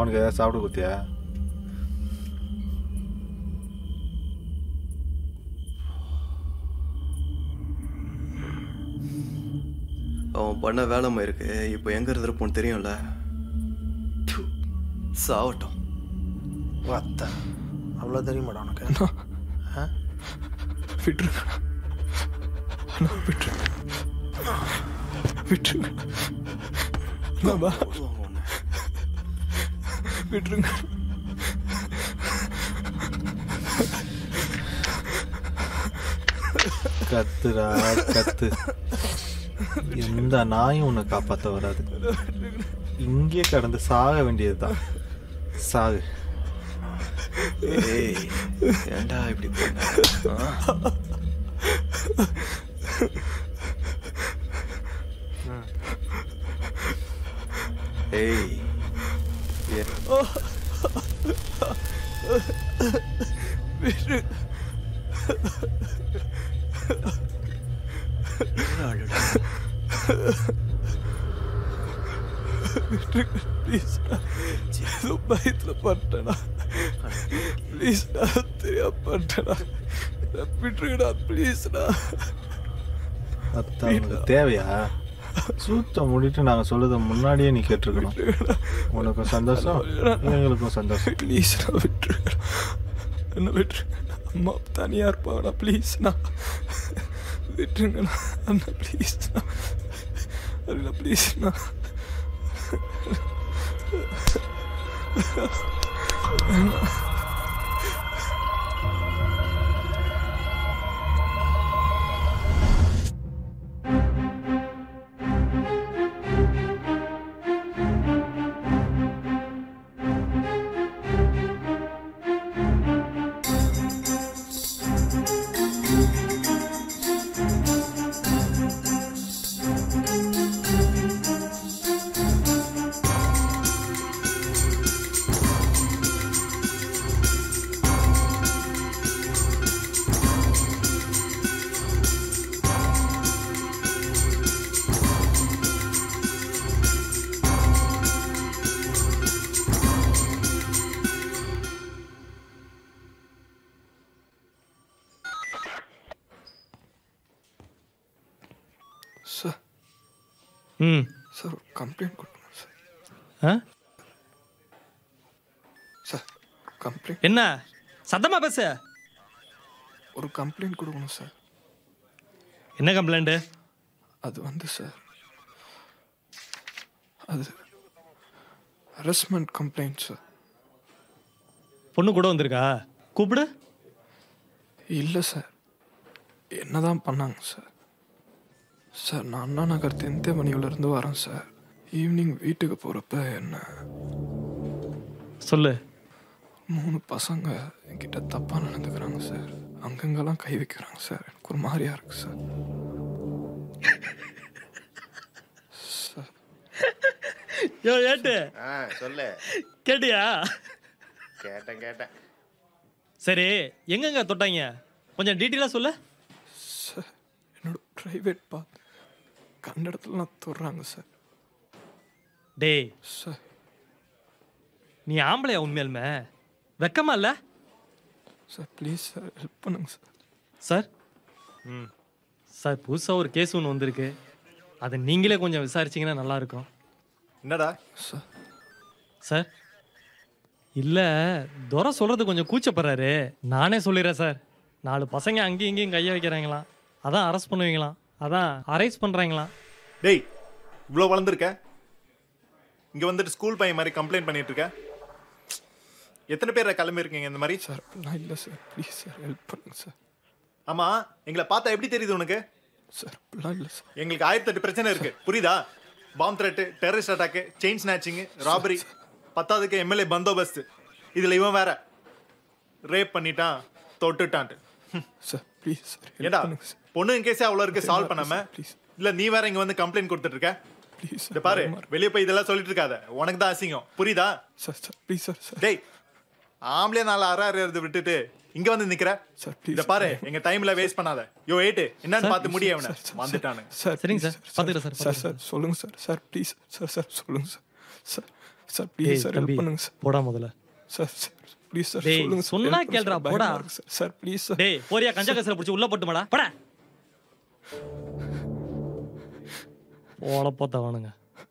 அவனுக்கு ஏதாவது சாப்பிட கொடுத்தியா அவன் பண்ண வேலைமை இருக்கு இப்போ எங்க இருந்திருப்போன்னு தெரியும்ல து, சாவட்டும் வாத்தா அவ்வளோ தெரியுமாடா உனக்கு ஆ விட்டுருங்க அண்ணா விட்டுருங்க விட்டுருங்க பாபா போடுவாங்க உன்னை. விட்டுருங்க கத்துடா கத்து எந்த நாயும் உன்னை காப்பாற்ற வராது இங்கே கடந்து சாக வேண்டியதுதான் சாகு ஏய் ஏன்டா இப்படி பண்ண ஆ? ஏய் ஏ- என்னடா அழுற? ப்ளீஸ் ஏதோ பயத்தில் பண்ணிட்டேனா ப்ளீஸ் தெரியாம பண்ணிட்டேனா விட்டுருங்கடா ப்ளீஸ்டா அத்தா உனக்கு தேவையா சூத்த முடிட்டு நாங்கள் சொல்றத முன்னாடியே நீ கேட்டிருக்கணும் உனக்கும் சந்தோஷம் எங்களுக்கும் சந்தோஷம் ப்ளீஸ்டா விட்டுருங்கடா என்ன விட்டுருங்க அம்மா தனியாக இருப்பாங்கடா ப்ளீஸ்ண்ணா விட்டுருங்கண்ணா அண்ணா ப்ளீஸ்ண்ணா அண்ணா ப்ளீஸ்ண்ணா சார் ம் சார் ஒரு கம்ப்ளைண்ட் கொடுக்கணும் சார் ஆ சார் கம்ப்ளைண்ட் என்ன சத்தமா பேசு ஒரு கம்ப்ளைண்ட் கொடுக்கணும் சார் என்ன கம்ப்ளைண்ட்டு அது வந்து சார் அது ஹரஸ்மெண்ட் கம்ப்ளைண்ட் சார் பொண்ணு கூட வந்திருக்கா கூப்பிடு இல்லை சார் என்னதான் பண்ணாங்க சார் சார் நான் அண்ணா நகர் தென்தேமணியிலேருந்து வரேன் சார் ஈவினிங் வீட்டுக்கு போகிறப்ப என்ன சொல்லு மூணு பசங்க என்கிட்ட தப்பாக நடந்துக்கிறாங்க சார் அங்கங்கெல்லாம் கை வைக்கிறாங்க சார் எனக்கு ஒரு மாதிரியா இருக்கு சார் சார் யோ ஏட்டு ஆ சொல்லு கேட்டியா கேட்டேன் கேட்டேன் சரி எங்கெங்க தொட்டாங்க கொஞ்சம் டீட்டெயிலாக சொல்லு சார் என்னோட ப்ரைவேட் பாத் கண்ட இடத்துலலாம் தொடுறாங்க சார் டேய் சார் நீ ஆம்பளையா உண்மையாலுமே வெக்கமா இல்லை சார் ப்ளீஸ் சார் ஹெல்ப் பண்ணுங்க சார் சார் ம் சார் புதுசாக ஒரு கேஸ் ஒன்று வந்திருக்கு அதை நீங்களே கொஞ்சம் விசாரிச்சிங்கன்னா நல்லாயிருக்கும் என்னடா சார் சார் இல்லை துரை சொல்கிறது கொஞ்சம் கூச்சப்படுறாரு நானே சொல்லிடுறேன் சார் நாலு பசங்க அங்கேயும் இங்கேயும் கையை வைக்கிறாங்களாம் அதான் அரெஸ்ட் பண்ணுவீங்களாம் அதான் அரெஸ்ட் பண்ணுறாங்களாம் டேய் இவ்வளோ வளர்ந்துருக்க இங்கே வந்துட்டு ஸ்கூல் பையன் மாதிரி கம்ப்ளைண்ட் பண்ணிட்டு இருக்க எத்தனை பேர் கிளம்பி இருக்கீங்க இந்த மாதிரி சார் அப்படிலாம் இல்லை சார் ப்ளீஸ் சார் ஹெல்ப் பண்ணுங்க சார் ஆமா எங்களை பார்த்தா எப்படி தெரியுது உனக்கு சார் அப்படிலாம் இல்லை சார் எங்களுக்கு ஆயிரத்தெட்டு பிரச்சனை இருக்கு புரியுதா bomb threat terrorist attack chain snatching robbery பத்தாவதுக்கு எம்எல்ஏ பந்தோபஸ்து இதுல இவன் வேற ரேப் பண்ணிட்டான் தொட்டுட்டான்ட்டு சார் ப்ளீஸ் சார் ஹெல்ப் ஏடா பண்ணுங்க சார் பொண்ணு கேஸே அவ்வளோ இருக்கு சால்வ் பண்ணாம ப்ளீஸ் இல்ல நீ வேற இங்க வந்து கம்ப்ளைண்ட் கொடுத்துட்டு இருக்க ப்ளீஸ் இந்த பாரு வெளியே போய் இதெல்லாம் சொல்லிட்டு இருக்காத உனக்கு தான் அசிங்கம் புரியுதா sir sir please sir sir டேய் ஆம்பளே நாலு அற அறையறது விட்டுட்டு இங்க வந்து நிக்கிற சார் ப்ளீஸ் இத பாரு எங்க டைம்ல வேஸ்ட் பண்ணாத யோ ஏட்டு என்னன்னு பார்த்து முடிய அவன வந்துட்டானு சார் சரிங்க please சார், பார்த்துக்கிறேன் சார், சார் சார் சொல்லுங்க sir sir please sir sir சொல்லுங்க சார் சார் சார் டேய் ப்ளீஸ் சார் தம்பி ஹெல்ப் பண்ணுங்க சார் போடா முதல்ல சார் சார் ப்ளீஸ் சார் டேய், சொல்லுங்க சார் சொன்னா help பண்ணுங்க கேளுடா, சார். பயமா போடா. இருக்கு சார் சார் ப்ளீஸ் சார் டேய் போறியா கஞ்சா கசல பிடிச்சி உள்ள போட்டு மாடா படா போல போத்தவனுங்க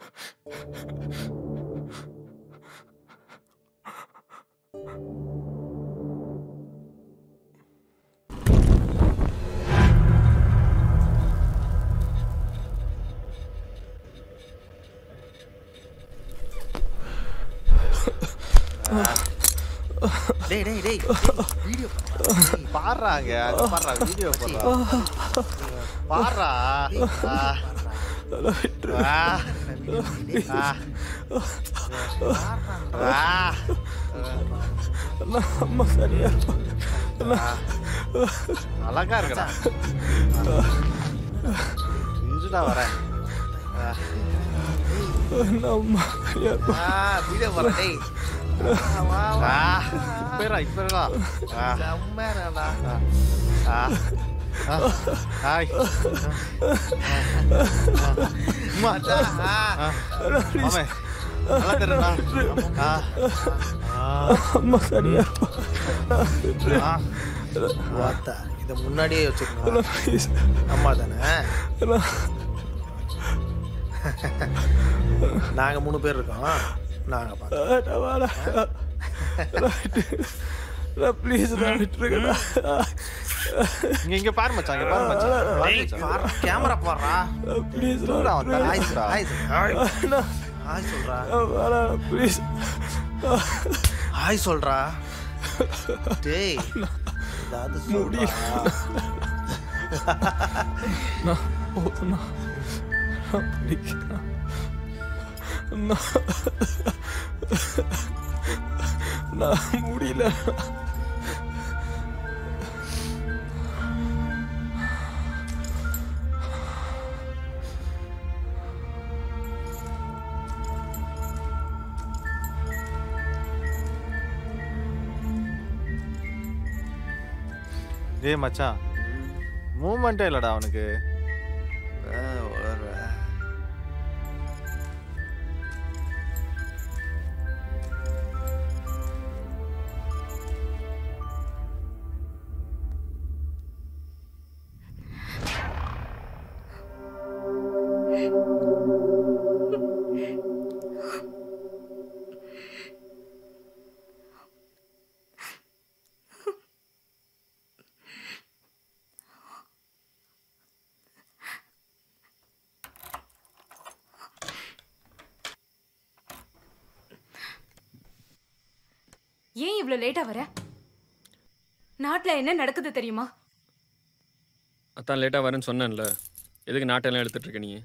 டேய் டேய் டேய் வீடியோ பாடுறாங்க அங்க பாடுறா வீடியோ போடுறா பாடுறா ஆ. ஆ. ஆ. ஆ. அம்மா சரியா அழகா இருக்கடா இருடா வரேன் ஆ. அம்மா சரியா ஆ வீடியோ போற டேய் ஆ. இப்ப இருடா, இப்ப இருடா. ஆ. செம்மடா ஆ. ஆ. ஆய். அம்மா. ஆ. மாமே, நல்லா தெரியுதா? ஆ. ஆ. அம்மா சரியா ஆ. வாத்தா இத முன்னாடியே வச்சிருக்கணும் ப்ளீஸ் அம்மா தானே நாங்க மூணு பேர் இருக்கோம் நாங்க பார்த்தோம் ப்ளீஸ் நான் விட்டுருக்கடா இங்க இங்க பாரு மச்சான் இங்க பாரு மச்சான் பாரு மச்சான். கேமரா போடுறா ப்ளீஸ் இருடா, அவன் தலை ஹாய் சுடுறா. ஹாய் ஹாய் சொல்றா ப்ளீஸ் ஹாய் சொல்றா டேய் ஏதாவது சொல்றா நான் போதுண்ணா ப்ளீஸ் நான் முடியல டேய் மச்சான் மூமெண்டே இல்லடா அவனுக்கு ஆ, வளர்ற. ஏன் இவ்ளோ லேட்டா வர நாட்டுல என்ன நடக்குது தெரியுமா அதான் லேட்டாக வரேன்னு சொன்னேன்ல எதுக்கு நாட்டெல்லாம் எடுத்துட்டு இருக்க நீ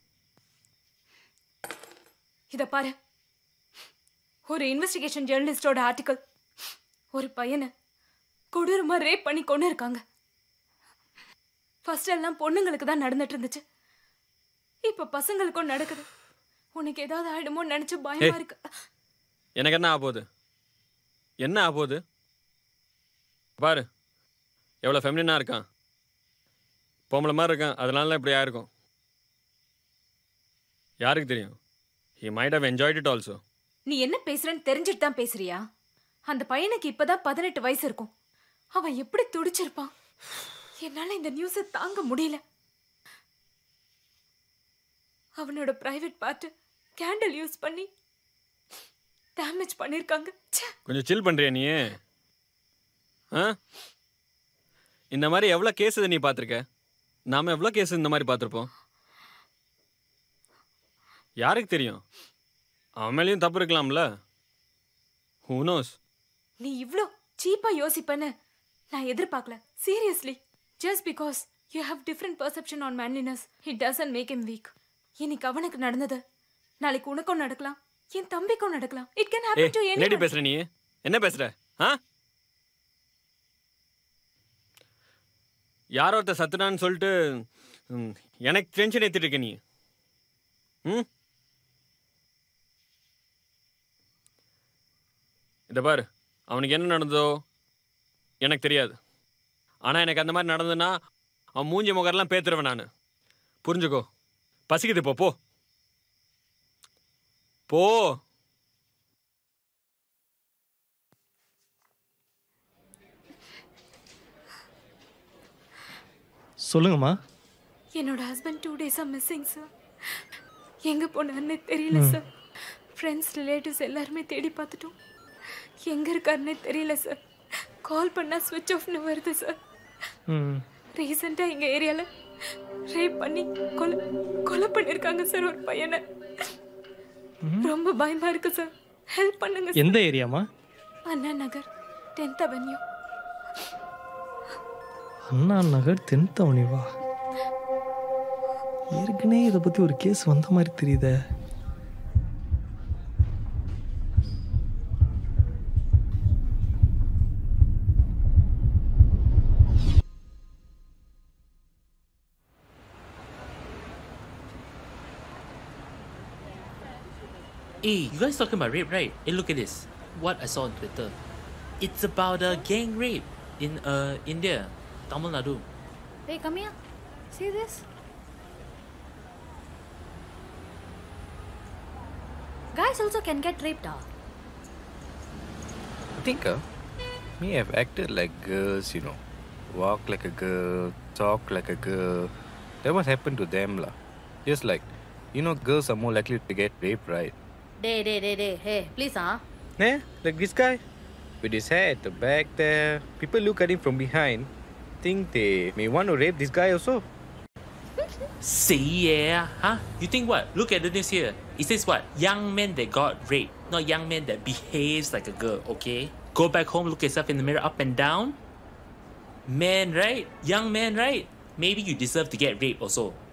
இத பாரு ஒரு இன்வெஸ்டிகேஷன் ஜேர்னலிஸ்டோட ஆர்டிக்கல் ஒரு பையனை கொடூரமா ரேப் பண்ணி கொண்டு இருக்காங்க ஃபர்ஸ்ட் எல்லாம் பொண்ணுங்களுக்கு தான் நடந்துட்டு இருந்துச்சு இப்ப பசங்களுக்கும் நடக்குது உனக்கு ஏதாவது ஆயிடுமோ நினைச்சு பயமா ஏய். இருக்கு எனக்கு என்ன ஆகப்போகுது என்ன ஆகப்போகுது பாரு எவ்வளோ ஃபெமினாக இருக்கான் பொம்பளை மாதிரி இருக்கான் அதனால இப்படி ஆயிருக்கும் யாருக்கு தெரியும் he might have enjoyed it also நீ என்ன பேசுறன்னு தெரிஞ்சுட்டு தான் பேசுறியா அந்த பையனுக்கு இப்பதான் பதினெட்டு வயசு இருக்கும் அவன் எப்படி துடிச்சிருப்பான் என்னால இந்த நியூஸை தாங்க முடியல அவனோட பிரைவேட் பார்ட் கேண்டில் யூஸ் பண்ணி டேமேஜ் பண்ணிருக்காங்க ச்சே கொஞ்சம் சில் பண்ணுறியா நீ ஆ இந்த மாதிரி எவ்வளோ கேஸ் நீ பார்த்துருக்க நாம எவ்வளோ கேஸ் இந்த மாதிரி பார்த்துருப்போம் யாருக்கு தெரியும் அவன் மேலேயும் தப்பு இருக்கலாம்ல ஹூ நோஸ் நீ இவ்ளோ சீப்பா யோசிப்பேன்னு நான் எதிர்பார்க்கல seriously just because you have different perception on manliness it doesn't make him weak இன்னைக்கு அவனுக்கு நடந்தது நாளைக்கு உனக்கும் நடக்கலாம் என் தம்பிக்கும் நடக்கலாம் it can a happen to என்னடி எனி பேசுற நீ என்ன பேசுற ஆ யாரோ ஒருத்தர் சத்துனான்னு சொல்லிட்டு ம், எனக்கு டென்ஷன் ஏத்திட்டு இருக்க நீ ம் இத பாரு அவனுக்கு என்ன நடந்ததோ எனக்கு தெரியாது ஆனா எனக்கு அந்த மாதிரி நடந்ததுன்னா அவன் மூஞ்சி முகரெல்லாம் பேத்துருவேன் நான் புரிஞ்சுக்கோ பசிக்குது இப்போ போ போ சொல்லுங்கம்மா என்னோட ஹஸ்பண்ட் டூ டேஸாக மிஸ்ஸிங் சார் எங்கே போனாருன்னே தெரியல சார் ஃப்ரெண்ட்ஸ் ரிலேட்டிவ்ஸ் எல்லாருமே தேடி பார்த்துட்டோம் எங்கே இருக்காருன்னே தெரியல சார் கால் பண்ணால் ஸ்விட்ச் ஆஃப்னு வருது சார் ம் ரீசெண்டாக எங்கள் ஏரியாவில் ரேப் பண்ணி கொலை கொலை பண்ணியிருக்காங்க சார் ஒரு பையனை ரொம்ப பயமா இருக்கு சார் ஹெல்ப் பண்ணுங்க சார் எந்த ஏரியாம்மா அண்ணா நகர் டென்த் அவென்யூ அண்ணா நகர் தென்த் அவனிவா ஏற்கனவே இதை பற்றி ஒரு கேஸ் வந்த மாதிரி தெரியுதே Hey, you guys talking about rape, right? Hey, look at this. What I saw on Twitter. It's about a gang rape in uh India, Tamil Nadu. Hey, come here. See this? Guys also can get raped. Ah. think uh, me have acted like girls, you know. Walk like a girl, talk like a girl. That was happened to them lah. Just like, you know, girls are more likely to get raped, right? Day, day, day, day. Hey, please, ah. Yeah, like this guy. With his head at the back there. People look at him from behind. Think they may want to rape this guy also. See yeah, huh? You think what? Look at the news here. It says what? Young men that got raped, not young men that behaves like a girl. Okay. Go back home, look yourself in the mirror, up and down. Man, right? Young man, right? Maybe you deserve to get raped also.